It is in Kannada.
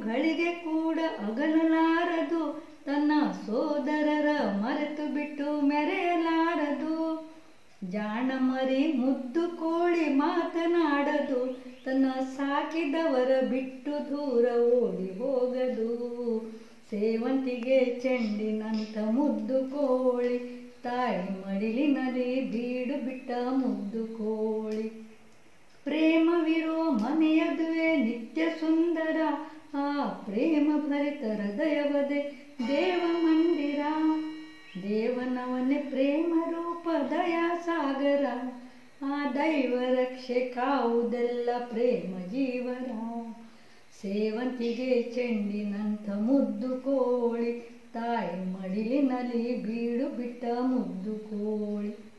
ಗಳಿಗೆ ಕೂಡ ಅಗಲಲಾರದು ತನ್ನ ಸೋದರರ ಮರೆತು ಬಿಟ್ಟು ಮೆರೆಯಲಾರದು ಜಾಣ ಮರಿ ಮುದ್ದು ಕೋಳಿ ಮಾತನಾಡದು ತನ್ನ ಸಾಕಿದವರ ಬಿಟ್ಟು ದೂರ ಓಡಿ ಹೋಗದು ಸೇವಂತಿಗೆ ಚೆಂಡಿನಂತ ಮುದ್ದು ಕೋಳಿ ತಾಯಿ ಮಡಿಲಿನಲ್ಲಿ ಬೀಡು ಬಿಟ್ಟ ಮುದ್ದು ಕೋಳಿ ಪ್ರೇಮವಿರೋ ಮನೆಯದುವೆ ನಿತ್ಯ ಸುಂದರ ಆ ಪ್ರೇಮ ಭರಿತ ಹೃದಯವದೆ ದೇವ ಮಂದಿರ ದೇವನವನೇ ಪ್ರೇಮ ರೂಪ ದಯಾ ಸಾಗರ ಆ ದೈವ ರಕ್ಷೆ ಕಾವುದೆಲ್ಲ ಪ್ರೇಮ ಜೀವರ ಸೇವಂತಿಗೆ ಚೆಂಡಿನಂಥ ಮುದ್ದು ಕೋಳಿ ತಾಯಿ ಮಡಿಲಿನಲ್ಲಿ ಬೀಡು ಬಿಟ್ಟ ಮುದ್ದು ಕೋಳಿ